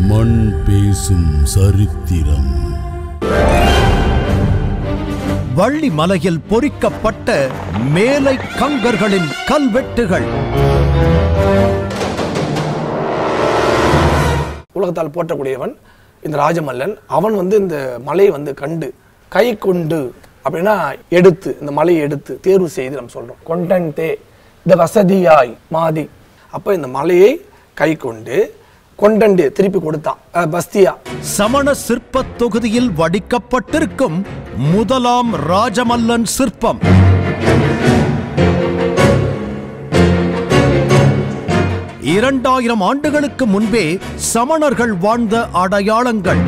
மண் பேசும் சரித்திரம் வள்ளி மலையில் பொறிக்கப்பட்ட மேலை கங்கர்களின் கல்வெட்டுகள் உலகத்தால் போற்றக்கூடியவன் இந்த ராஜமல்லன் அவன் வந்து இந்த மலையை வந்து கண்டு கை கொண்டு அப்படின்னா எடுத்து இந்த மலையை எடுத்து தேர்வு செய்து நம்ம சொல்றோம் கொண்டே இந்த வசதியாய் மாதி அப்போ இந்த மலையை கை கொண்டு கொண்டண்டு திருப்பி கொடுத்தான் அஹ் பஸ்தியா சமண சிற்பத் தொகுதியில் வடிக்கப்பட்டிருக்கும் முதலாம் ராஜமல்லன் சிற்பம் இரண்டாயிரம் ஆண்டுகளுக்கு முன்பே சமணர்கள் வாழ்ந்த அடையாளங்கள்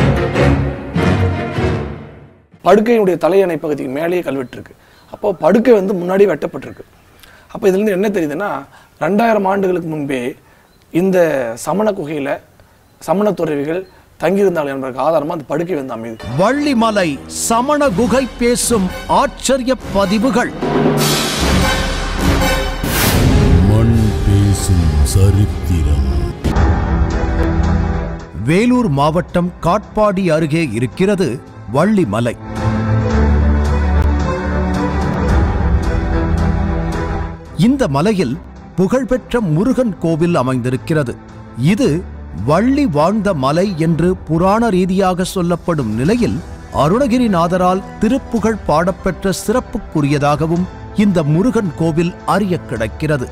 படுக்கையினுடைய தலையணை பகுதிக்கு மேலேயே கல்வெட்டு இருக்கு அப்போ படுக்கை வந்து முன்னாடி வெட்டப்பட்டிருக்கு அப்போ இதுலேருந்து என்ன தெரியுதுன்னா ரெண்டாயிரம் ஆண்டுகளுக்கு முன்பே இந்த சமண குகையில சமண துறவிகள் தங்கியிருந்தார்கள் என்பதற்கு ஆதாரமா அந்த படுக்கை வந்து அமையுது வள்ளிமலை சமண குகை பேசும் ஆச்சரிய பதிவுகள் மண் பேசும் சரித்திரம் வேலூர் மாவட்டம் காட்பாடி அருகே இருக்கிறது வள்ளிமலை இந்த மலையில் புகழ்பெற்ற முருகன் கோவில் அமைந்திருக்கிறது இது வள்ளி வாழ்ந்த மலை என்று புராண ரீதியாக சொல்லப்படும் நிலையில் அருணகிரிநாதரால் திருப்புகழ் பாடப்பெற்ற சிறப்புக்குரியதாகவும் இந்த முருகன் கோவில் அறிய கிடைக்கிறது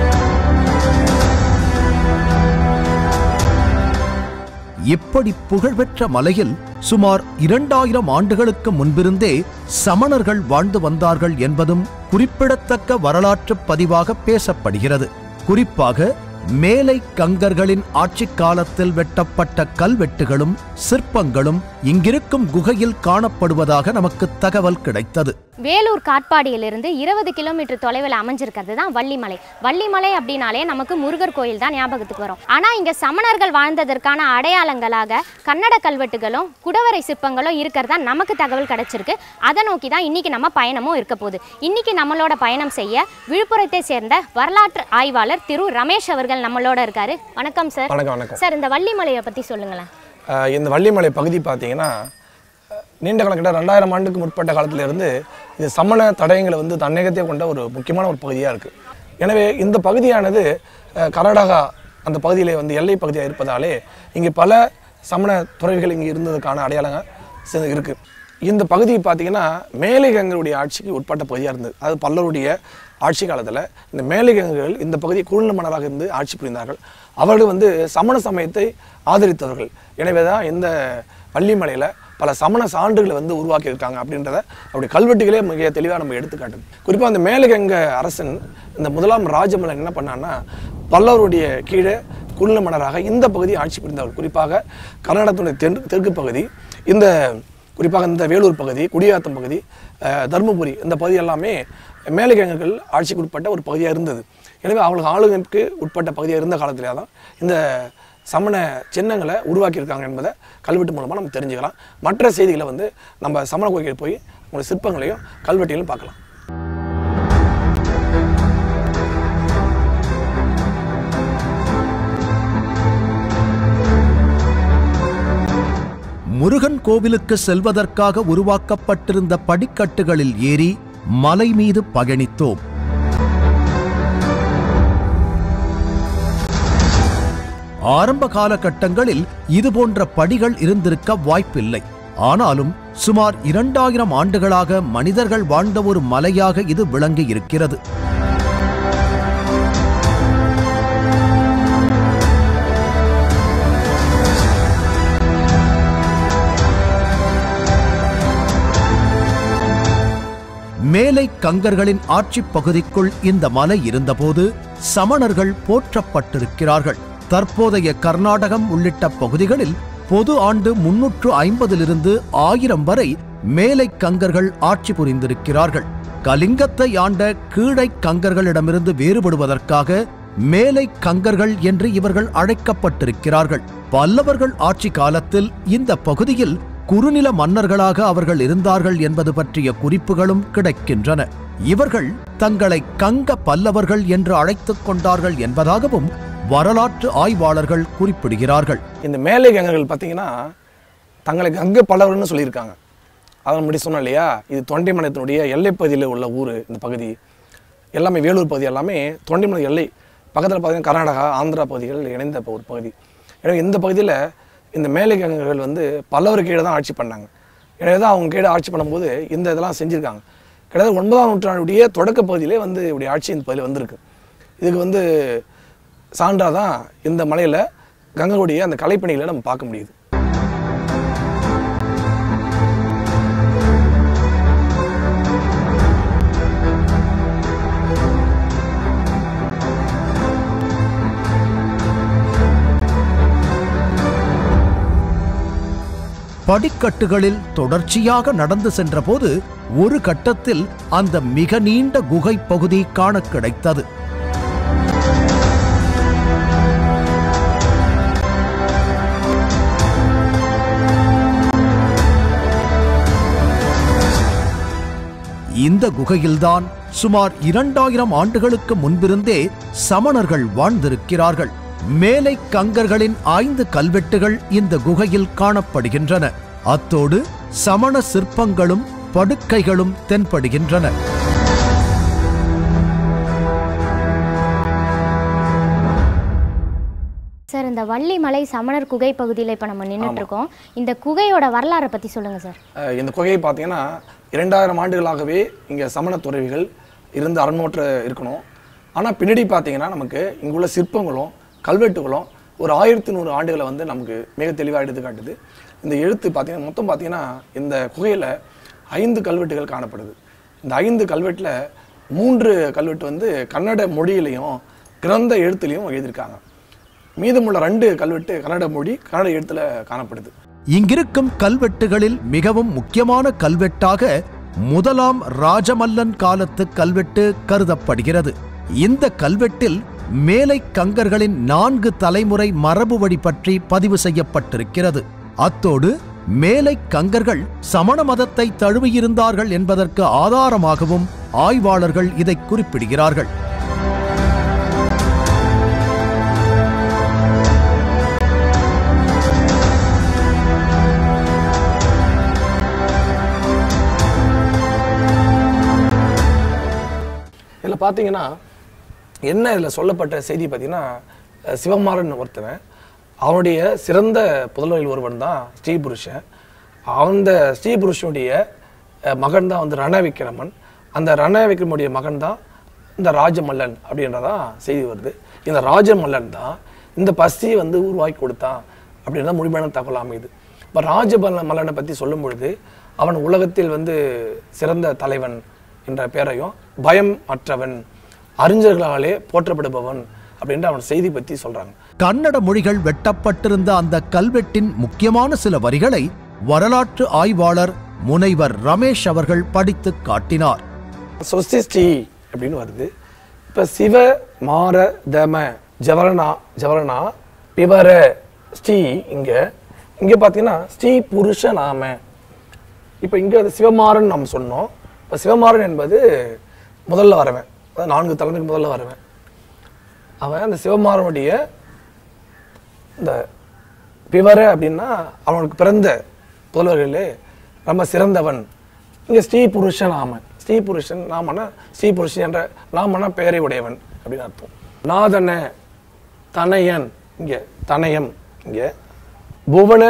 இப்படி புகழ்பெற்ற மலையில் சுமார் இரண்டாயிரம் ஆண்டுகளுக்கு முன்பிருந்தே சமணர்கள் வாழ்ந்து வந்தார்கள் என்பதும் குறிப்பிடத்தக்க வரலாற்றுப் பதிவாக பேசப்படுகிறது குறிப்பாக மேலை கங்கர்களின் ஆட்சிக் காலத்தில் வெட்டப்பட்ட கல்வெட்டுகளும் சிற்பங்களும் இங்கிருக்கும் குகையில் காணப்படுவதாக நமக்கு தகவல் கிடைத்தது வேலூர் காட்பாடியிலிருந்து இருபது கிலோமீட்டர் தொலைவில் அமைஞ்சிருக்கிறது தான் வள்ளிமலை வள்ளிமலை அப்படின்னாலே நமக்கு முருகர் கோயில் தான் ஞாபகத்துக்கு வரும் ஆனால் இங்கே சமணர்கள் வாழ்ந்ததற்கான அடையாளங்களாக கன்னட கல்வெட்டுகளும் குடவரை சிற்பங்களும் இருக்கிறதா நமக்கு தகவல் கிடைச்சிருக்கு அதை நோக்கி தான் இன்னைக்கு நம்ம பயணமும் இருக்க போகுது இன்னைக்கு நம்மளோட பயணம் செய்ய விழுப்புரத்தை சேர்ந்த வரலாற்று ஆய்வாளர் திரு ரமேஷ் அவர்கள் நம்மளோட இருக்காரு வணக்கம் சார் வணக்கம் வணக்கம் சார் இந்த வள்ளிமலையை பற்றி சொல்லுங்களேன் அஹ் இந்த வள்ளிமலை பகுதி பார்த்தீங்கன்னா அஹ் நீண்ட காலம் கிட்ட ரெண்டாயிரம் ஆண்டுக்கு முற்பட்ட காலத்துல இருந்து இது சமண தடயங்களை வந்து தன்னகத்தை கொண்ட ஒரு முக்கியமான ஒரு பகுதியாக இருக்குது எனவே இந்த பகுதியானது அஹ் கர்நாடகா அந்த பகுதியிலே வந்து எல்லை பகுதியாக இருப்பதாலே இங்கே பல சமண துறவிகள் இங்கே இருந்ததுக்கான அடையாளங்கள் சி- இருக்கு இந்த பகுதி பார்த்தீங்கன்னா மேலைகங்களுடைய ஆட்சிக்கு உட்பட்ட பகுதியாக இருந்தது அது பல்லருடைய ஆட்சி காலத்தில் இந்த மேலைகங்கள் இந்த பகுதி குழுந்த மன்னராக இருந்து ஆட்சி புரிந்தார்கள் அவர்கள் வந்து சமண சமயத்தை ஆதரித்தவர்கள் எனவே தான் இந்த வள்ளிமலையில் பல சமண சான்றுகளை வந்து உருவாக்கியிருக்காங்க அப்படின்றத அவருடைய கல்வெட்டுகளே மிக தெளிவாக நம்ம எடுத்துக்காட்டுது குறிப்பாக அந்த மேலகங்க அரசன் இந்த முதலாம் ராஜமலன் என்ன பண்ணான்னா பல்லவருடைய கீழே குழுந்த மன்னராக இந்த பகுதியை ஆட்சி புரிந்தவர் குறிப்பாக கர்நாடகத்துடைய தென் தெற்கு பகுதி இந்த குறிப்பாக இந்த வேலூர் பகுதி குடியாத்தம் பகுதி அஹ், தருமபுரி இந்த பகுதி எல்லாமே மேலகிழங்குகள் ஆட்சிக்கு உட்பட்ட ஒரு பகுதியாக இருந்தது எனவே அவங்களுக்கு ஆளுகைக்கு உட்பட்ட பகுதியாக இருந்த காலத்திலே தான் இந்த சமண சின்னங்களை உருவாக்கியிருக்காங்க என்பதை கல்வெட்டு மூலமாக நம்ம தெரிஞ்சுக்கலாம் மற்ற செய்திகளை வந்து நம்ம சமண கோயிலுக்கு போய் உங்களுடைய சிற்பங்களையும் கல்வெட்டையும் பார்க்கலாம் முருகன் கோவிலுக்கு செல்வதற்காக உருவாக்கப்பட்டிருந்த படிக்கட்டுகளில் ஏறி மலை மீது பயணித்தோம் ஆரம்ப காலகட்டங்களில் இதுபோன்ற படிகள் இருந்திருக்க வாய்ப்பில்லை ஆனாலும் சுமார் இரண்டாயிரம் ஆண்டுகளாக மனிதர்கள் வாழ்ந்த ஒரு மலையாக இது விளங்கி இருக்கிறது மேலை கங்கர்களின் ஆட்சிப் பகுதிக்குள் இந்த மலை இருந்தபோது சமணர்கள் போற்றப்பட்டிருக்கிறார்கள் தற்போதைய கர்நாடகம் உள்ளிட்ட பகுதிகளில் பொது ஆண்டு முன்னூற்று ஐம்பதிலிருந்து ஆயிரம் வரை மேலை கங்கர்கள் ஆட்சி புரிந்திருக்கிறார்கள் கலிங்கத்தை ஆண்ட கீழை கங்கர்களிடமிருந்து வேறுபடுவதற்காக மேலை கங்கர்கள் என்று இவர்கள் அழைக்கப்பட்டிருக்கிறார்கள் பல்லவர்கள் ஆட்சி காலத்தில் இந்த பகுதியில் குறுநில மன்னர்களாக அவர்கள் இருந்தார்கள் என்பது பற்றிய குறிப்புகளும் கிடைக்கின்றன இவர்கள் தங்களை கங்க பல்லவர்கள் என்று அழைத்துக் கொண்டார்கள் என்பதாகவும் வரலாற்று ஆய்வாளர்கள் குறிப்பிடுகிறார்கள் இந்த மேலை கங்கர்கள் பார்த்தீங்கன்னா தங்களை கங்க பல்லவர்னு சொல்லியிருக்காங்க அதன் முன்னாடி சொன்னோம் இல்லையா இது தொண்டைமண்டலத்தினுடைய எல்லைப்பகுதியில் உள்ள ஊர் இந்த பகுதி எல்லாமே வேலூர் பகுதி எல்லாமே தொண்டைமண்டல எல்லை பக்கத்தில் பார்த்தீங்கன்னா கர்நாடகா ஆந்திரா பகுதிகள் இணைந்த ப- ஒரு பகுதி எனவே இந்த பகுதியில் இந்த மேலை கங்கர்கள் வந்து பல்லவர் கீழே தான் ஆட்சி பண்ணாங்க எனவே தான் அவங்க கீழே ஆட்சி பண்ணும்போது இந்த இதெல்லாம் செஞ்சுருக்காங்க கிட்டத்தட்ட ஒன்பதாம் நூற்றாண்டுடைய தொடக்க பகுதியிலே வந்து இப்படி ஆட்சி இந்த பகுதியில் வந்திருக்கு இதுக்கு வந்து சான்றாக தான் இந்த மலையில் கங்கையுடைய அந்த கலைப்பணிகளை நம்ம பார்க்க முடியுது படிக்கட்டுகளில் தொடர்ச்சியாக நடந்து சென்றபோது ஒரு கட்டத்தில் அந்த மிக நீண்ட குகை பகுதி காணக் கிடைத்தது இந்த குகையில்தான் சுமார் இரண்டாயிரம் ஆண்டுகளுக்கு முன்பிருந்தே சமணர்கள் வாழ்ந்திருக்கிறார்கள் மேலை கங்கர்களின் ஐந்து கல்வெட்டுகள் இந்த குகையில் காணப்படுகின்றன அத்தோடு சமண சிற்பங்களும் படுக்கைகளும் தென்படுகின்றன சார் இந்த வள்ளிமலை சமணர் குகை பகுதியில் இப்போ நம்ம நின்றுட்டு இருக்கோம் இந்த குகையோட வரலாறை பற்றி சொல்லுங்கள் சார் அஹ் இந்த குகையை பார்த்தீங்கன்னா இரண்டாயிரம் ஆண்டுகளாகவே இங்கே சமண துறவிகள் இருந்து அரண்மோற்ற இருக்கணும் ஆனால் பின்னாடி பார்த்தீங்கன்னா நமக்கு இங்குள்ள சிற்பங்களும் கல்வெட்டுகளும் ஒரு ஆயிரத்தி நூறு ஆண்டுகளை வந்து நமக்கு மிக தெளிவாக எடுத்து காட்டுது இந்த எழுத்து பார்த்தீங்கன்னா மொத்தம் பார்த்தீங்கன்னா இந்த குகையில் ஐந்து கல்வெட்டுகள் காணப்படுது இந்த ஐந்து கல்வெட்டில் மூன்று கல்வெட்டு வந்து கன்னட மொழியிலையும் கிரந்த எழுத்துலையும் எழுதியிருக்காங்க மீதமுள்ள ரெண்டு கல்வெட்டு கன்னட மொழி கன்னட எழுத்துல காணப்படுது இங்கிருக்கும் கல்வெட்டுகளில் மிகவும் முக்கியமான கல்வெட்டாக முதலாம் ராஜமல்லன் காலத்து கல்வெட்டு கருதப்படுகிறது இந்த கல்வெட்டில் மேலை கங்கர்களின் நான்கு தலைமுறை மரபு வழி பற்றி பதிவு செய்யப்பட்டிருக்கிறது அத்தோடு மேலை கங்கர்கள் சமண மதத்தை தழுவியிருந்தார்கள் என்பதற்கு ஆதாரமாகவும் ஆய்வாளர்கள் இதை குறிப்பிடுகிறார்கள் இதில் பார்த்தீங்கன்னா என்ன இதில் சொல்லப்பட்ட செய்தி பார்த்தீங்கன்னா அஹ் சிவகுமாரன் ஒருத்தவன் அவனுடைய சிறந்த புதல்வரில் ஒருவன் தான் ஸ்ரீபுருஷன் அந்த ஸ்ரீபுருஷனுடைய அஹ், மகன் தான் வந்து ரணவிக்கிரமன் அந்த ரணவிக்ரமுடைய மகன் தான் இந்த ராஜமல்லன் அப்படின்றதான் செய்தி வருது இந்த ராஜமல்லன் தான் இந்த பஸ்தியை வந்து உருவாக்கி கொடுத்தான் அப்படின்றத முழுமையான தகவல் அமையுது இப்போ ராஜபல்ல மல்லனை பற்றி சொல்லும் பொழுது அவன் உலகத்தில் வந்து சிறந்த தலைவன் என்ற பெயரையும் பயம் அற்றவன் அறிஞர்களாலே போற்றப்படுபவன் அப்படின்ற அவன் செய்தி பற்றி சொல்றாங்க கன்னட மொழிகள் வெட்டப்பட்டிருந்த அந்த கல்வெட்டின் முக்கியமான சில வரிகளை வரலாற்று ஆய்வாளர் முனைவர் ரமேஷ் அவர்கள் படித்துக் காட்டினார் சொசிஸ்டி அப்படின்னு வருது இப்போ சிவ மார தம ஜவரணா ஜவரணா பிவர ஸ்ரீ இங்க இங்க பார்த்தீங்கன்னா ஸ்ரீ புருஷ நாம இப்போ இங்க அது சிவமாறன் நம்ம சொன்னோம் இப்போ சிவமாறன் என்பது முதல்ல வரவன் அதாவது நான்கு தலைமைக்கு முதல்ல வரவன் அவன் அந்த சிவமாறனுடைய இந்த பிவர அப்படின்னா அவனுக்கு பிறந்த புதல்வர்களே ரொம்ப சிறந்தவன் இங்க ஸ்ரீ புருஷன் நாமன் ஸ்ரீ புருஷன் நாமனா ஸ்ரீ புருஷன் என்ற நாமனா பெயரை உடையவன் அப்படின்னு அர்த்தம் நாதன தனயன் இங்க தனயம் இங்க புவன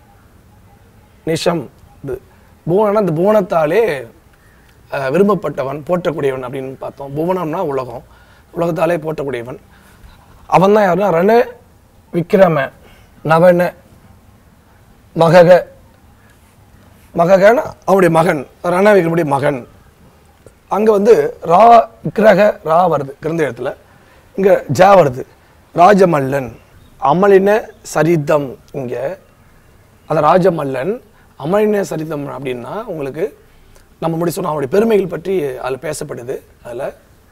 நிஷம் இது புவனம்னா இந்த புவனத்தாலே அஹ், விரும்பப்பட்டவன் போற்றக்கூடியவன் அப்படின்னு பார்த்தோம் புவனம்னா உலகம் உலகத்தாலே போற்றக்கூடியவன் அவன் தான் யாருன்னா ரண விக்ரம நவன மகக மககன்னா அவனுடைய மகன் ரண விக்ரமுடைய மகன் அங்கே வந்து ரா விக்கிரக ரா வருது கிரந்த இடத்துல இங்கே ஜா வருது ராஜமல்லன் அமலின சரிதம் இங்கே அந்த ராஜமல்லன் அமலின சரிதம் அப்படின்னா உங்களுக்கு நம்ம முடி சொன்ன அவனுடைய பெருமைகள் பற்றி அதில் பேசப்படுது அதில்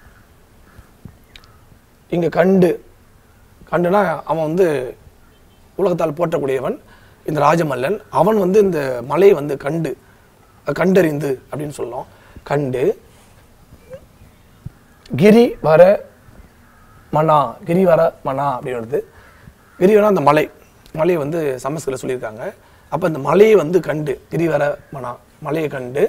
இங்கே கண்டு கண்டுனா அவன் வந்து உலகத்தால் போற்றக்கூடியவன் இந்த ராஜமல்லன் அவன் வந்து இந்த மலையை வந்து கண்டு கண்டறிந்து அப்படின்னு சொல்லலாம் கண்டு கிரி வர மனா கிரிவர மனா அப்படின்னு வருது கிரிவரம் அந்த மலை மலையை வந்து சமஸ்கிருத சொல்லியிருக்காங்க அப்போ இந்த மலையை வந்து கண்டு கிரிவர மனா மலையை கண்டு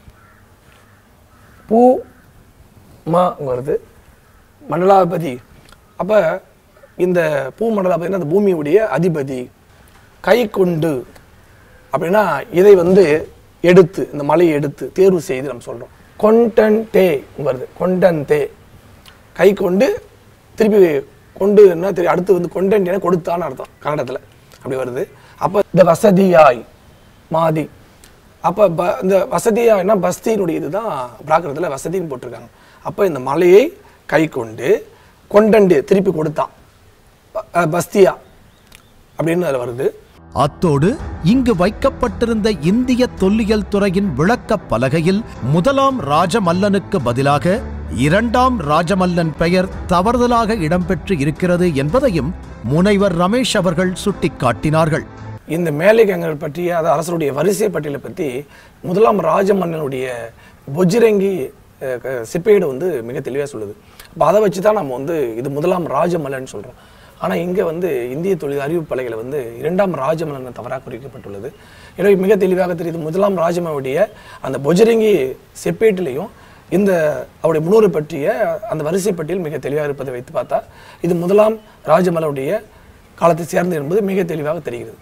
பூ மா அங்க வருது மண்டலாபதி அப்போ இந்த பூ மண்டலாபதினா அந்த பூமியுடைய அதிபதி கை கொண்டு அப்படின்னா இதை வந்து எடுத்து இந்த மலையை எடுத்து தேர்வு செய்து நம்ம சொல்கிறோம் கொண்டன் தே வருது கொண்டன் தே கை கொண்டு திருப்பி கொண்டு என்ன தெரியும் அடுத்து வந்து கொண்டன் கொடுத்தான்னு அர்த்தம் கன்னடத்தில் அப்படி வருது அப்போ இந்த வசதியாய் மாதி அப்போ ப இந்த வசதியாய்னா பஸ்தியினுடைய இதுதான் பிராகிருதத்தில் வசதின்னு போட்டிருக்காங்க அப்போ இந்த மலையை கை கொண்டு கொண்டண்டு திருப்பி கொடுத்தான் ப- அஹ் பஸ்தியா அப்படின்னு அதில் வருது அத்தோடு இங்கு வைக்கப்பட்டிருந்த இந்திய தொல்லியல் துறையின் விளக்கப் பலகையில் முதலாம் ராஜமல்லனுக்கு பதிலாக இரண்டாம் ராஜமல்லன் பெயர் தவறுதலாக இடம்பெற்று இருக்கிறது என்பதையும் முனைவர் ரமேஷ் அவர்கள் சுட்டிக்காட்டினார்கள் இந்த மேலைக்கங்கள் பற்றிய அதாவது அரசருடைய வரிசை பட்டியலை பற்றி முதலாம் ராஜமன்னனுடைய பொஜ்ரங்கி அஹ், க- சிப்பேடு வந்து மிக தெளிவாக சொல்லுது அப்போ அதை வச்சு தான் நம்ம வந்து இது முதலாம் ராஜமல்லன் சொல்கிறோம் ஆனால் இங்கே வந்து இந்திய தொழில் அறிவு பலகையில் வந்து இரண்டாம் ராஜமல்லன் தவறாக குறிக்கப்பட்டுள்ளது எனவே மிக தெளிவாக தெரியுது முதலாம் ராஜமன்னுடைய அந்த பொஜரங்கி செப்பேட்டிலையும் இந்த அவருடைய முன்னோரை பற்றிய அந்த வரிசை பட்டியல் மிக தெளிவாக இருப்பதை வைத்து பார்த்தா இது முதலாம் ராஜமல்லனுடைய காலத்தை சேர்ந்தது என்பது மிக தெளிவாக தெரிகிறது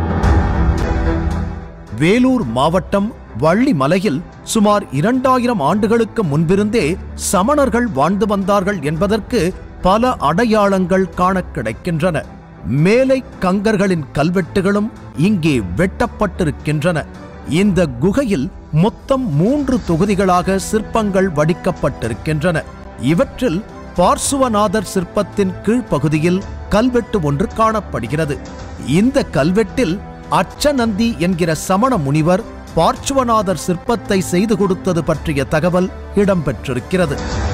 வேலூர் மாவட்டம் வள்ளிமலையில் சுமார் இரண்டாயிரம் ஆண்டுகளுக்கு முன்பிருந்தே சமணர்கள் வாழ்ந்து வந்தார்கள் என்பதற்கு பல அடையாளங்கள் காணக் கிடைக்கின்றன மேலை கங்கர்களின் கல்வெட்டுகளும் இங்கே வெட்டப்பட்டிருக்கின்றன இந்த குகையில் மொத்தம் மூன்று தொகுதிகளாக சிற்பங்கள் வடிக்கப்பட்டிருக்கின்றன இவற்றில் பார்சுவநாதர் சிற்பத்தின் கீழ்ப்பகுதியில் கல்வெட்டு ஒன்று காணப்படுகிறது இந்த கல்வெட்டில் அச்சநந்தி என்கிற சமண முனிவர் பார்ச்சுவநாதர் சிற்பத்தை செய்து கொடுத்தது பற்றிய தகவல் இடம்பெற்றிருக்கிறது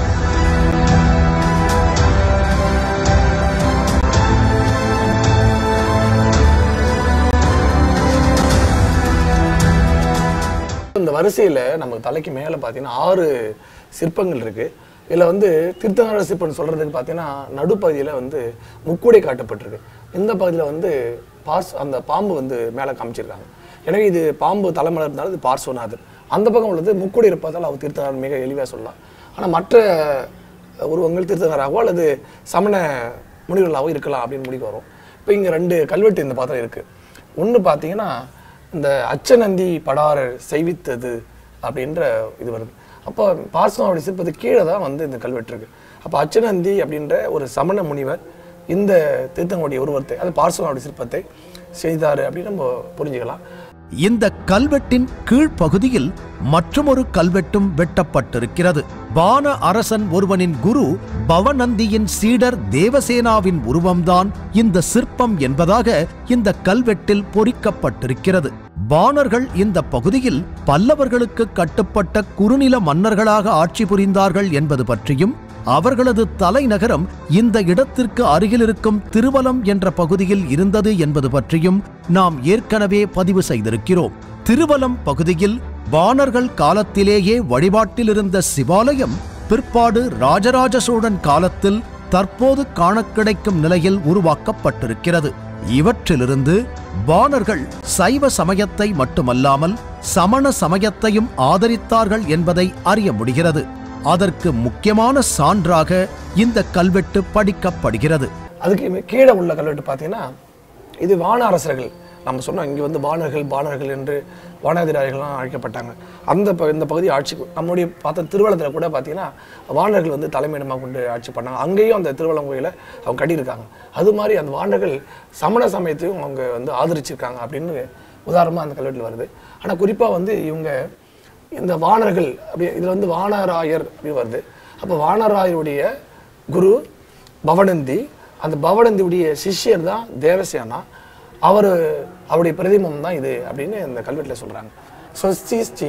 இந்த வரிசையில் நமக்கு தலைக்கு மேலே பார்த்தீங்கன்னா ஆறு சிற்பங்கள் இருக்கு இதில் வந்து தீர்த்தநாட சிற்பம் சொல்றதுக்கு பார்த்தீங்கன்னா நடுப்பகுதியில் வந்து முக்குடை காட்டப்பட்டிருக்கு இந்த பகுதியில் வந்து பார்ஸ் அந்த பாம்பு வந்து மேலே காமிச்சிருக்காங்க எனவே இது பாம்பு தலைமலை இருந்தாலும் இது பார்ஸ்வநாதர் அந்த பக்கம் உள்ளது முக்குடை இருப்பதால் அவர் தீர்த்தநாதர் மிக எளிவாக சொல்லலாம் ஆனால் மற்ற உருவங்கள் தீர்த்தநாதராகவோ அல்லது சமண முனிவர்களாகவோ இருக்கலாம் அப்படின்னு முடிவு வரும் இப்போ இங்கே ரெண்டு கல்வெட்டு இந்த பாத்திரம் இருக்குது ஒன்று பார்த்தீங்கன்னா இந்த அச்சநந்தி படாரர் செய்வித்தது அப்படின்ற இது வருது அப்போ பார்சனாவுடைய சிற்பத்து கீழே தான் வந்து இந்த கல்வெட்டு இருக்கு அப்போ அச்சநந்தி அப்படின்ற ஒரு சமண முனிவர் இந்த தீர்த்தங்களுடைய உருவத்தை அது பார்சனாவுடைய சிற்பத்தை செய்தாரு அப்படின்னு நம்ம புரிஞ்சுக்கலாம் இந்த கல்வெட்டின் கீழ்ப்பகுதியில் மற்றொரு கல்வெட்டும் வெட்டப்பட்டிருக்கிறது வான அரசன் ஒருவனின் குரு பவநந்தியின் சீடர் தேவசேனாவின் உருவம்தான் இந்த சிற்பம் என்பதாக இந்த கல்வெட்டில் பொறிக்கப்பட்டிருக்கிறது பாணர்கள் இந்த பகுதியில் பல்லவர்களுக்கு கட்டுப்பட்ட குறுநில மன்னர்களாக ஆட்சி புரிந்தார்கள் என்பது பற்றியும் அவர்களது தலைநகரம் இந்த இடத்திற்கு அருகில் இருக்கும் திருவலம் என்ற பகுதியில் இருந்தது என்பது பற்றியும் நாம் ஏற்கனவே பதிவு செய்திருக்கிறோம் திருவலம் பகுதியில் வாணர்கள் காலத்திலேயே வழிபாட்டில் இருந்த சிவாலயம் பிற்பாடு ராஜராஜ சோழன் காலத்தில் தற்போது காணக் கிடைக்கும் நிலையில் உருவாக்கப்பட்டிருக்கிறது இவற்றிலிருந்து வாணர்கள் சைவ சமயத்தை மட்டுமல்லாமல் சமண சமயத்தையும் ஆதரித்தார்கள் என்பதை அறிய முடிகிறது அதற்கு முக்கியமான சான்றாக இந்த கல்வெட்டு படிக்கப்படுகிறது அதுக்கு மே- கீழே உள்ள கல்வெட்டு பார்த்தீங்கன்னா இது வான அரசர்கள் நம்ம சொன்னோம் இங்கே வந்து வானர்கள் பாணர்கள் என்று வானாதிராரிகள்லாம் அழைக்கப்பட்டாங்க அந்த ப இந்த பகுதி ஆட்சி நம்முடைய பார்த்த திருவள்ளத்தில் கூட பார்த்தீங்கன்னா வானர்கள் வந்து தலைமையிடமாக கொண்டு ஆட்சி பண்ணாங்க அங்கேயும் அந்த திருவள்ளம் கோயிலை அவங்க கட்டியிருக்காங்க அது மாதிரி அந்த வானர்கள் சமண சமயத்தையும் அவங்க வந்து ஆதரிச்சிருக்காங்க அப்படின்னு உதாரணமாக அந்த கல்வெட்டில் வருது ஆனால் குறிப்பாக வந்து இவங்க இந்த வானர்கள் அப்படி இதில் வந்து வானராயர் அப்படி வருது அப்போ வானராயருடைய குரு பவனந்தி அந்த பவனந்தியுடைய சிஷ்யர் தான் தேவசேனா அவர் அவருடைய பிரதிமம் தான் இது அப்படின்னு இந்த கல்வெட்டில் சொல்கிறாங்க ஸ்வஸ்தி ஸ்ரீ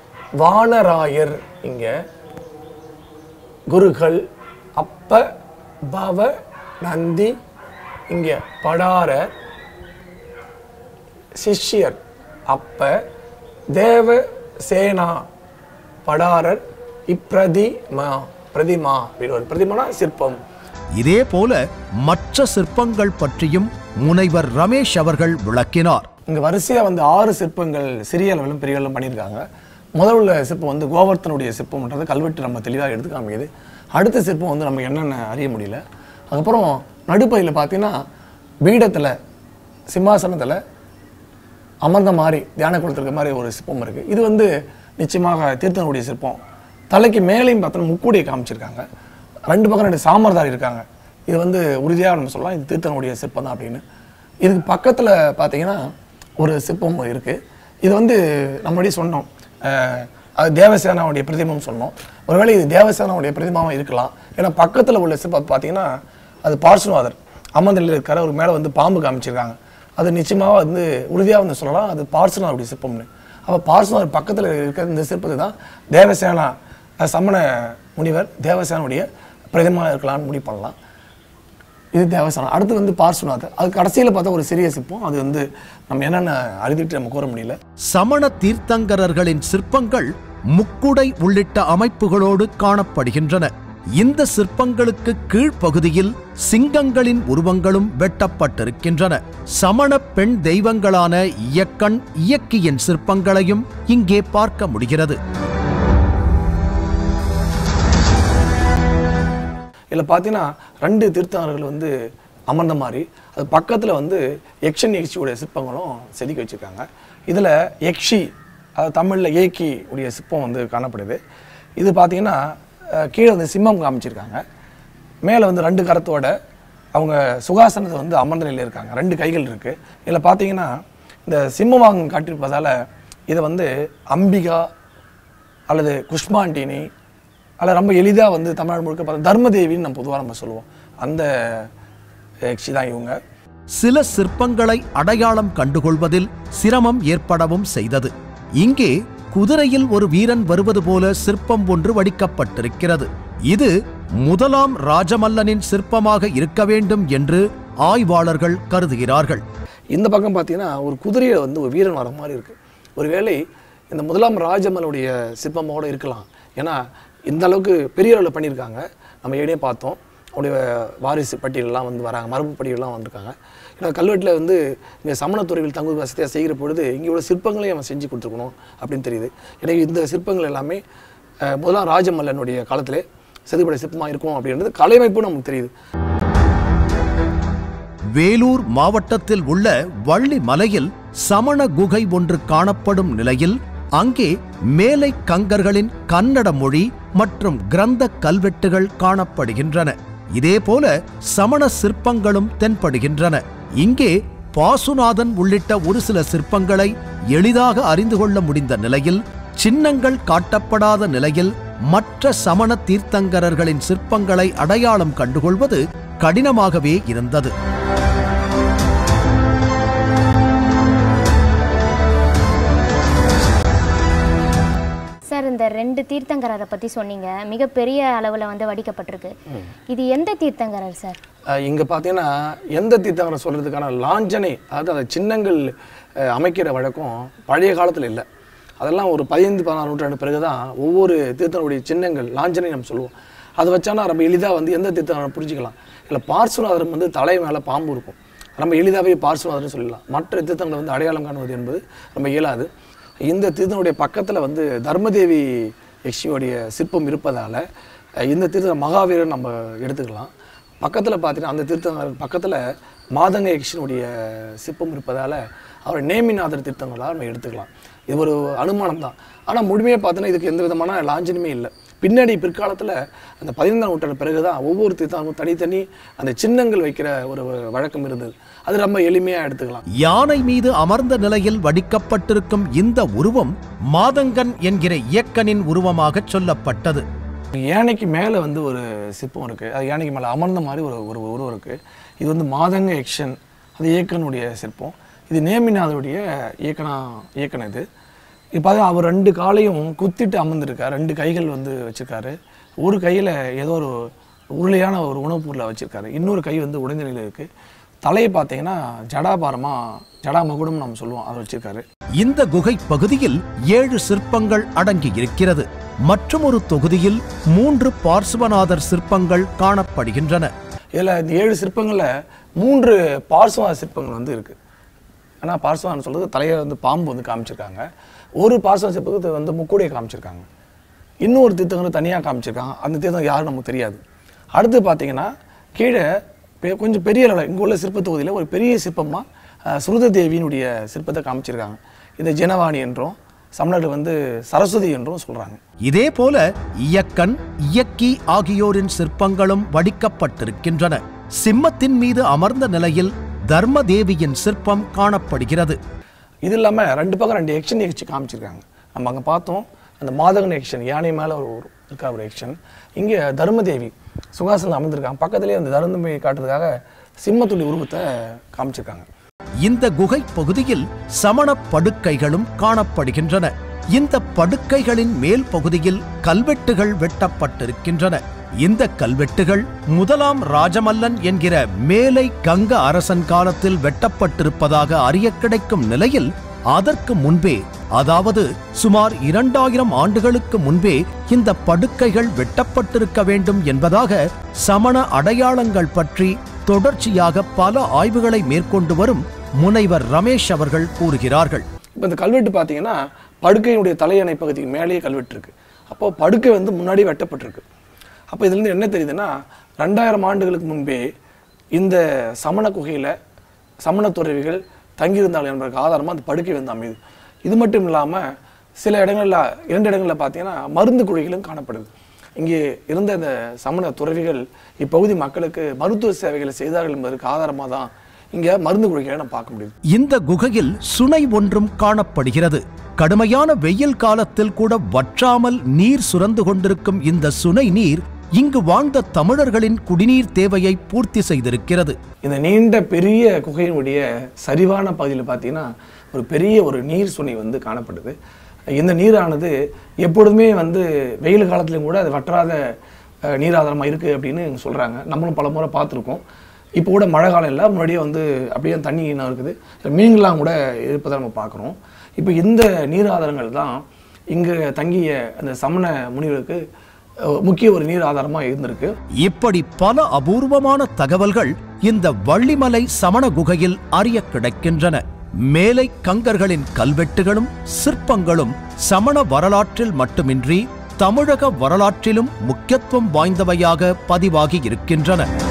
வானராயர் இங்கே குருகள் அப்ப பவ நந்தி இங்கே படார சிஷ்யர் அப்ப தேவ சேனா படாரர் இப்பிரதிமா பிரதிமா அப்படின்னு ஒரு பிரதிமானா சிற்பம் இதே போல மற்ற சிற்பங்கள் பற்றியும் முனைவர் ரமேஷ் அவர்கள் விளக்கினார் இங்கே வரிசையாக வந்து ஆறு சிற்பங்கள் சிறிய அளவிலும் பெரிய அளவிலும் பண்ணியிருக்காங்க முதல் உள்ள சிற்பம் வந்து கோவர்த்தனுடைய சிற்பம்ன்றது கல்வெட்டு நம்ம தெளிவாக எடுத்து காமிக்குது அடுத்த சிற்பம் வந்து நம்ம என்னென்ன அறிய முடியல அதுக்கப்புறம் நடுப்பையில் பார்த்தீங்கன்னா பீடத்தில் சிம்மாசனத்தில் அமர்ந்த மாதிரி தியான குளத்திருக்க மாதிரி ஒரு சிற்பம் இருக்குது இது வந்து நிச்சயமாக தீர்த்தனுடைய சிற்பம் தலைக்கு மேலேயும் பார்த்தோன்னா முக்கூடியை காமிச்சிருக்காங்க ரெண்டு பக்கம் ரெண்டு சாமர்தாரி இருக்காங்க இது வந்து உறுதியாக நம்ம சொல்லலாம் இது தீர்த்தனுடைய சிற்பம் தான் அப்படின்னு இதுக்கு பக்கத்தில் பார்த்தீங்கன்னா ஒரு சிற்பம் இருக்குது இது வந்து நம்மளுடைய சொன்னோம் அஹ், அது தேவசேனாவுடைய பிரதிமம் சொன்னோம் ஒருவேளை இது தேவசேனாவுடைய பிரதிமாவும் இருக்கலாம் ஏன்னா பக்கத்தில் உள்ள சிற்பம் பார்த்தீங்கன்னா அது பார்சுநாதர் அமர்ந்தில் இருக்கிற ஒரு மேலே வந்து பாம்பு காமிச்சிருக்காங்க அது நிச்சயமாக வந்து உறுதியாக வந்து சொல்லலாம் அது பார்சுநாதருடைய சிற்பம்னு அப்போ பார்சுநாதர் பக்கத்தில் இருக்கிற இந்த சிற்பத்தை தான் தேவசேனா அஹ், சமண முனிவர் தேவசேனாவுடைய பிரதிமா இருக்கலாம்னு முடிவு பண்ணலாம் இது தேவசேனா அடுத்து வந்து பார்சுநாதர் அது கடைசியில் பார்த்தா ஒரு சிறிய சிற்பம் அது வந்து நம்ம என்னென்ன அறுதிட்டு நம்ம கூற முடியல சமண தீர்த்தங்கரர்களின் சிற்பங்கள் முக்குடை உள்ளிட்ட அமைப்புகளோடு காணப்படுகின்றன இந்த சிற்பங்களுக்கு கீழ்ப்பகுதியில் சிங்கங்களின் உருவங்களும் வெட்டப்பட்டிருக்கின்றன சமண பெண் தெய்வங்களான இயக்கண் இயக்கியின் சிற்பங்களையும் இங்கே பார்க்க முடிகிறது இதில் பார்த்தீங்கன்னா ரெண்டு தீர்த்தங்கர்கள் வந்து அமர்ந்த மாதிரி அது பக்கத்தில் வந்து யக்ஷன் யக்ஷியுடைய சிற்பங்களும் செதுக்கி வச்சுருக்காங்க இதில் யக்ஷி அது தமிழில் ஏக்கி உடைய சிற்பம் வந்து காணப்படுது இது பார்த்தீங்கன்னா அஹ், கீழே வந்து சிம்மம் காமிச்சிருக்காங்க மேலே வந்து ரெண்டு கரத்தோட அவங்க சுகாசனத்தை வந்து அமர்ந்த நிலையில் இருக்காங்க ரெண்டு கைகள் இருக்குது இதில் பார்த்தீங்கன்னா இந்த சிம்மவாங்கம் காட்டியிருப்பதால் இதை வந்து அம்பிகா அல்லது குஷ்மாண்டினி அல்லது ரொம்ப எளிதாக வந்து தமிழ்நாடு முழுக்க பார்த்தா தர்மதேவின்னு நம்ம பொதுவாக நம்ம சொல்லுவோம் அந்த யக்ஷி தான் இவங்க சில சிற்பங்களை அடையாளம் கண்டுகொள்வதில் சிரமம் ஏற்படவும் செய்தது இங்கே குதிரையில் ஒரு வீரன் வருவது போல சிற்பம் ஒன்று வடிக்கப்பட்டிருக்கிறது இது முதலாம் ராஜமல்லனின் சிற்பமாக இருக்க வேண்டும் என்று ஆய்வாளர்கள் கருதுகிறார்கள் இந்த பக்கம் பார்த்தீங்கன்னா ஒரு குதிரையை வந்து ஒரு வீரன் வர மாதிரி இருக்குது ஒருவேளை இந்த முதலாம் ராஜமலுடைய சிற்பமோட இருக்கலாம் ஏன்னா இந்த அளவுக்கு பெரிய அளவில் பண்ணியிருக்காங்க நம்ம ஏடியே பார்த்தோம் அவருடைய வாரிசு பட்டியலெல்லாம் வந்து வராங்க மரபு பட்டியலெல்லாம் வந்திருக்காங்க ஏன்னா கல்வெட்டில் வந்து இங்கே சமணத்துறையில் தங்கு வசதியாக செய்கிற பொழுது இங்கே உள்ள சிற்பங்களையும் அவன் செஞ்சு கொடுத்துருக்கணும் அப்படின்னு தெரியுது எனவே இந்த சிற்பங்கள் எல்லாமே அஹ், முதலாம் ராஜமல்லனுடைய காலத்திலே செதுப்படை சிற்பமாக இருக்கும் அப்படின்றது கலைமைப்பும் நமக்கு தெரியுது வேலூர் மாவட்டத்தில் உள்ள வள்ளி மலையில் சமண குகை ஒன்று காணப்படும் நிலையில் அங்கே மேலை கங்கர்களின் கன்னட மொழி மற்றும் கிரந்த கல்வெட்டுகள் காணப்படுகின்றன இதேபோல சமண சிற்பங்களும் தென்படுகின்றன இங்கே பாசுநாதன் உள்ளிட்ட ஒரு சில சிற்பங்களை எளிதாக அறிந்து கொள்ள முடிந்த நிலையில் சின்னங்கள் காட்டப்படாத நிலையில் மற்ற சமண தீர்த்தங்கரர்களின் சிற்பங்களை அடையாளம் கண்டுகொள்வது கடினமாகவே இருந்தது சார் இந்த ரெண்டு தீர்த்தங்கரரை பற்றி சொன்னீங்க மிகப்பெரிய அளவில் வந்து வடிக்கப்பட்டிருக்கு இது எந்த தீர்த்தங்கரர் சார் அஹ் இங்க பார்த்தீங்கன்னா எந்த தீர்த்தங்கரை சொல்றதுக்கான லாஞ்சனை அதாவது அந்த சின்னங்கள் அஹ், அமைக்கிற வழக்கம் பழைய காலத்தில் இல்லை அதெல்லாம் ஒரு பதினைந்து பதினாறு நூற்றாண்டு பிறகு தான் ஒவ்வொரு தீர்த்தனுடைய சின்னங்கள் லாஞ்சனை நம்ம சொல்லுவோம் அதை வச்சானா நம்ம எளிதாக வந்து எந்த தீர்த்தம் புரிஞ்சுக்கலாம் இல்லை பார்சுநாதர் வந்து தலை மேலே பாம்பு இருக்கும் நம்ம எளிதாகவே பார்சுநாதர்னு சொல்லலாம் மற்ற தீர்த்தங்களை வந்து அடையாளம் காணுவது என்பது ரொம்ப இயலாது இந்த தீர்த்தனுடைய பக்கத்தில் வந்து தர்மதேவி யக்ஷியோடைய சிற்பம் இருப்பதால் இந்த தீர்த்தம் மகாவீரன் நம்ம எடுத்துக்கலாம் பக்கத்தில் பார்த்தீங்கன்னா அந்த தீர்த்தங்கர் பக்கத்தில் மாதங்க யக்ஷனுடைய சிற்பம் இருப்பதால் அவர் நேமிநாதர் தீர்த்தங்களாக நம்ம எடுத்துக்கலாம் இது ஒரு அனுமானம் தான் ஆனால் முழுமையாக பார்த்தோன்னா இதுக்கு எந்த விதமான லாஞ்சனுமே இல்லை பின்னாடி பிற்காலத்தில் அந்த பதினைந்தாம் நூற்றாண்டு பிறகு தான் ஒவ்வொரு தீர்த்தமும் தனித்தனி அந்த சின்னங்கள் வைக்கிற ஒரு வழக்கம் இருந்தது அது ரொம்ப எளிமையாக எடுத்துக்கலாம் யானை மீது அமர்ந்த நிலையில் வடிக்கப்பட்டிருக்கும் இந்த உருவம் மாதங்கன் என்கிற இயக்கனின் உருவமாகச் சொல்லப்பட்டது யானைக்கு மேலே வந்து ஒரு சிற்பம் இருக்குது அது யானைக்கு மேலே அமர்ந்த மாதிரி ஒரு ஒரு உருவம் இருக்குது இது வந்து மாதங்க எக்ஷன் அது இயக்கனுடைய சிற்பம் இது நேமிநாதருடைய இயக்கனா இயக்கன் இது இப்போ பார்த்தீங்கன்னா அவர் ரெண்டு காலையும் குத்திட்டு அமர்ந்திருக்கார் ரெண்டு கைகள் வந்து வச்சிருக்காரு ஒரு கையில் ஏதோ ஒரு உருளையான ஒரு உணவுப் பொருளை வச்சிருக்காரு இன்னொரு கை வந்து உடைந்த நிலையில் இருக்குது தலையை பார்த்தீங்கன்னா ஜடாபாரமாக ஜடாமகுடம் நம்ம சொல்லுவோம் அதை வச்சிருக்காரு இந்த குகை பகுதியில் ஏழு சிற்பங்கள் அடங்கி இருக்கிறது மற்றும் ஒரு தொகுதியில் மூன்று பார்சுவநாதர் சிற்பங்கள் காணப்படுகின்றன இதில் இந்த ஏழு சிற்பங்களில் மூன்று பார்சுவ சிற்பங்கள் வந்து இருக்குது ஆனால் பார்சுவான்னு சொல்றது தலையை வந்து பாம்பு வந்து காமிச்சிருக்காங்க ஒரு பார்சுவ சிற்பத்தை வந்து முக்கூடையை காமிச்சிருக்காங்க இன்னொரு தீர்த்தம் வந்து தனியாக காமிச்சிருக்காங்க அந்த தீர்த்தம் யாரும் நமக்கு தெரியாது அடுத்து பார்த்தீங்கன்னா கீழே பெ- கொஞ்சம் பெரிய அளவில் இங்கே உள்ள சிற்ப தொகுதியில் ஒரு பெரிய சிற்பமாக சுருத தேவியினுடைய சிற்பத்தை காமிச்சிருக்காங்க இதை ஜனவாணி என்றும் சமணர்கள் வந்து சரஸ்வதி என்றும் சொல்கிறாங்க இதே போல இயக்கன் இயக்கி ஆகியோரின் சிற்பங்களும் வடிக்கப்பட்டிருக்கின்றன சிம்மத்தின் மீது அமர்ந்த நிலையில் தர்மதேவியின் சிற்பம் காணப்படுகிறது இது இல்லாமல் ரெண்டு பக்கம் ரெண்டு எக்ஷன் நிகழ்ச்சி காமிச்சிருக்காங்க நம்ம அங்கே பார்த்தோம் அந்த மாதகன் எக்ஷன் யானை மேலே ஒரு ஒரு இருக்கா ஒரு எக்ஷன் இங்கே தர்மதேவி சுகாசனம் அமர்ந்திருக்காங்க பக்கத்துலேயே அந்த தர்மதேவி காட்டுறதுக்காக சிம்மத்துளி உருவத்தை காமிச்சிருக்காங்க இந்த குகை பகுதியில் சமண படுக்கைகளும் காணப்படுகின்றன இந்த படுக்கைகளின் மேல் பகுதியில் கல்வெட்டுகள் வெட்டப்பட்டிருக்கின்றன இந்த கல்வெட்டுகள் முதலாம் ராஜமல்லன் என்கிற மேலை கங்க அரசன் காலத்தில் வெட்டப்பட்டிருப்பதாக அறிய கிடைக்கும் நிலையில் அதற்கு முன்பே அதாவது சுமார் இரண்டாயிரம் ஆண்டுகளுக்கு முன்பே இந்த படுக்கைகள் வெட்டப்பட்டிருக்க வேண்டும் என்பதாக சமண அடையாளங்கள் பற்றி தொடர்ச்சியாக பல ஆய்வுகளை மேற்கொண்டு வரும் முனைவர் ரமேஷ் அவர்கள் கூறுகிறார்கள் இப்போ இந்த கல்வெட்டு பார்த்தீங்கன்னா படுக்கையினுடைய தலையணை பகுதிக்கு மேலேயே கல்வெட்டு இருக்கு அப்போ படுக்கை வந்து முன்னாடி வெட்டப்பட்டிருக்கு அப்போ இதுலேருந்து என்ன தெரியுதுன்னா ரெண்டாயிரம் ஆண்டுகளுக்கு முன்பே இந்த சமண குகையில் சமண துறவிகள் தங்கியிருந்தார்கள் என்பதற்கு ஆதாரமாக அந்த படுக்கை வந்து அமையுது இது மட்டும் இல்லாமல் சில இடங்களில் இரண்டு இடங்களில் பார்த்தீங்கன்னா மருந்து குழிகளும் காணப்படுது இங்கே இருந்த இந்த சமண துறவிகள் இப்பகுதி மக்களுக்கு மருத்துவ சேவைகளை செய்தார்கள் என்பதற்கு ஆதாரமாக தான் இங்கே மருந்து குழிகளை நம்ம பார்க்க முடியுது இந்த குகையில் சுனை ஒன்றும் காணப்படுகிறது கடுமையான வெயில் காலத்தில் கூட வற்றாமல் நீர் சுரந்து கொண்டிருக்கும் இந்த சுனை நீர் இங்கு வாழ்ந்த தமிழர்களின் குடிநீர் தேவையை பூர்த்தி செய்திருக்கிறது இந்த நீண்ட பெரிய குகையினுடைய சரிவான பகுதியில் பார்த்தீங்கன்னா ஒரு பெரிய ஒரு நீர் சுனை வந்து காணப்படுது இந்த நீரானது எப்பொழுதுமே வந்து வெயில் காலத்துலையும் கூட அது வற்றாத அஹ், நீராதாரமாக இருக்குது அப்படின்னு சொல்கிறாங்க நம்மளும் பல முறை பார்த்துருக்கோம் இப்போ கூட மழை காலம் இல்லை முன்னாடியே வந்து அப்படியே தண்ணி இன்னும் இருக்குது மீன்கள்லாம் கூட இருப்பதை நம்ம பார்க்குறோம் இப்போ இந்த நீர் ஆதாரங்கள் தான் இங்கே தங்கிய அந்த சமண முனிவருக்கு அஹ், முக்கிய ஒரு நீர் ஆதாரமாக இருந்திருக்கு இப்படி பல அபூர்வமான தகவல்கள் இந்த வள்ளிமலை சமண குகையில் அறிய கிடைக்கின்றன மேலை கங்கர்களின் கல்வெட்டுகளும் சிற்பங்களும் சமண வரலாற்றில் மட்டுமின்றி தமிழக வரலாற்றிலும் முக்கியத்துவம் வாய்ந்தவையாக பதிவாகி இருக்கின்றன